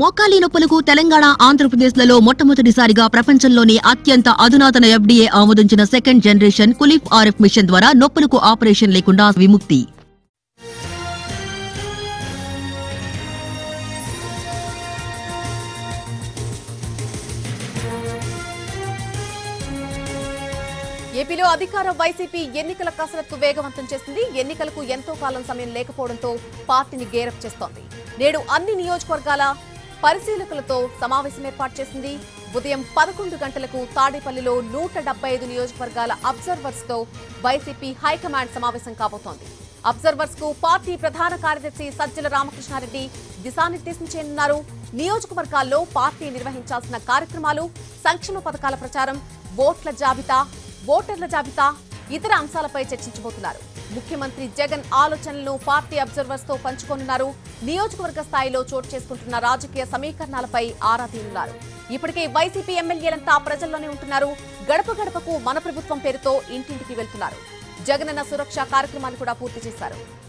మోకాలి నొప్పులకు తెలంగాణ ఆంధ్రప్రదేశ్లలో మొట్టమొదటిసారిగా ప్రపంచంలోనే అత్యంత అధునాతన ఎఫ్డీఏ ఆమోదించిన second generation Coolief RF machine ద్వారా నొప్పులకు ఆపరేషన్ లేకుండా విముక్తి ఏపీలో అధికార వైసీపీ ఎన్నికల కసరత్తు వేగవంతం చేసింది ఎన్నికలకు ఎంతో కాలం సమయం లేకపోవడంతో పార్టీని గేరప్ చేస్తోంది నేడు అన్ని నియోజకవర్గాల పరిశీలకులతో సమావేశం ఏర్పాటు చేసింది ఉదయం పదకొండు గంటలకు తాడేపల్లిలో నూట డెబ్బై ఐదు నియోజకవర్గాల అబ్జర్వర్స్ తో వైసీపీ హైకమాండ్ సమావేశం కాబోతోంది అబ్జర్వర్స్ కు పార్టీ ప్రధాన కార్యదర్శి సజ్జల రామకృష్ణారెడ్డి దిశానిర్దేశం చేయనున్నారు నియోజకవర్గాల్లో పార్టీ నిర్వహించాల్సిన కార్యక్రమాలు సంక్షేమ పథకాల ప్రచారం ఓట్ల జాబితా ఓటర్ల జాబితా ఇతర అంశాలపై చర్చించబోతున్నారు ముఖ్యమంత్రి జగన్ ఆలోచనలను పార్టీ అబ్జర్వర్స్ తో పంచుకోనున్నారు నియోజకవర్గ స్థాయిలో చోటు చేసుకుంటున్న రాజకీయ సమీకరణాలపై ఆరా తీనున్నారు ఇప్పటికే వైసీపీ ఎమ్మెల్యేలంతా ప్రజల్లోనే ఉంటున్నారు గడప గడపకు మన ప్రభుత్వం పేరుతో ఇంటింటికి వెళ్తున్నారు జగనన్న సురక్ష కార్యక్రమాన్ని కూడా పూర్తి చేశారు